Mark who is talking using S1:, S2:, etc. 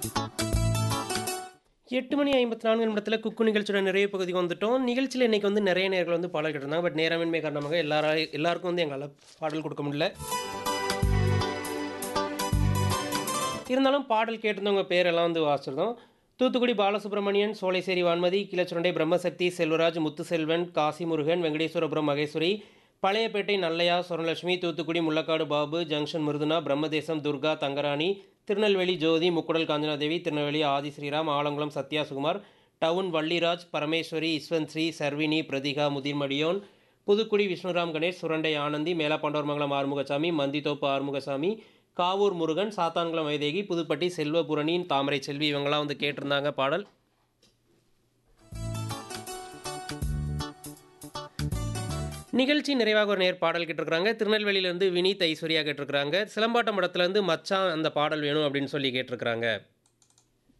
S1: எட்டு மணி ஐம்பத்தி நான்கு நிமிடத்தில் குக்கு நிகழ்ச்சியோட நிறைய பகுதிக்கு வந்துட்டோம் நிகழ்ச்சியில் இன்னைக்கு வந்து நிறைய நேர்கள் வந்து பாடல் கேட்டிருந்தாங்க பட் நேரமின்மை காரணமாக எல்லாரா எல்லாருக்கும் வந்து எங்களால் பாடல் கொடுக்க முடியல இருந்தாலும் பாடல் கேட்டிருந்தவங்க பேரெல்லாம் வந்து வாசிச்சிருந்தோம் தூத்துக்குடி பாலசுப்ரமணியன் சோலைசேரி வான்மதி கிளச்சுரண்டை பிரம்மசக்தி செல்வராஜ் முத்துசெல்வன் காசிமுருகன் வெங்கடேஸ்வரபுரம் மகேஸ்வரி பழையப்பேட்டை நல்லையா சுவர்ணலட்சுமி தூத்துக்குடி முள்ளக்காடு பாபு ஜங்ஷன் மிருதுனா பிரம்மதேசம் துர்கா தங்கராணி திருநெல்வேலி ஜோதி முக்குடல் காஞ்சனாதேவி திருநெல்வேலி ஆதி ஸ்ரீராம் ஆலங்குளம் சத்யா சுகுமார் டவுன் வள்ளிராஜ் பரமேஸ்வரி யஸ்வந்த் ஸ்ரீ சர்வினி பிரதிகா முதிர்மடியோன் புதுக்குடி விஷ்ணுராம் கணேஷ் சுரண்டை ஆனந்தி மேலப்பாண்டவர்மங்கலம் ஆறுமுகசாமி மந்தித்தோப்பு ஆறுமுகசாமி காவூர் முருகன் சாத்தான்குளம் வைதேகி புதுப்பட்டி செல்வபுரணி தாமரை செல்வி இவங்கெல்லாம் வந்து கேட்டிருந்தாங்க பாடல் நிகழ்ச்சி நிறைவாக ஒரு நேர் பாடல் கேட்டிருக்காங்க திருநெல்வேலியிலேருந்து வினீத் ஐஸ்வர்யா கேட்டிருக்காங்க சிலம்பாட்டம் படத்துலேருந்து மச்சான் அந்த பாடல் வேணும் அப்படின்னு சொல்லி கேட்டிருக்காங்க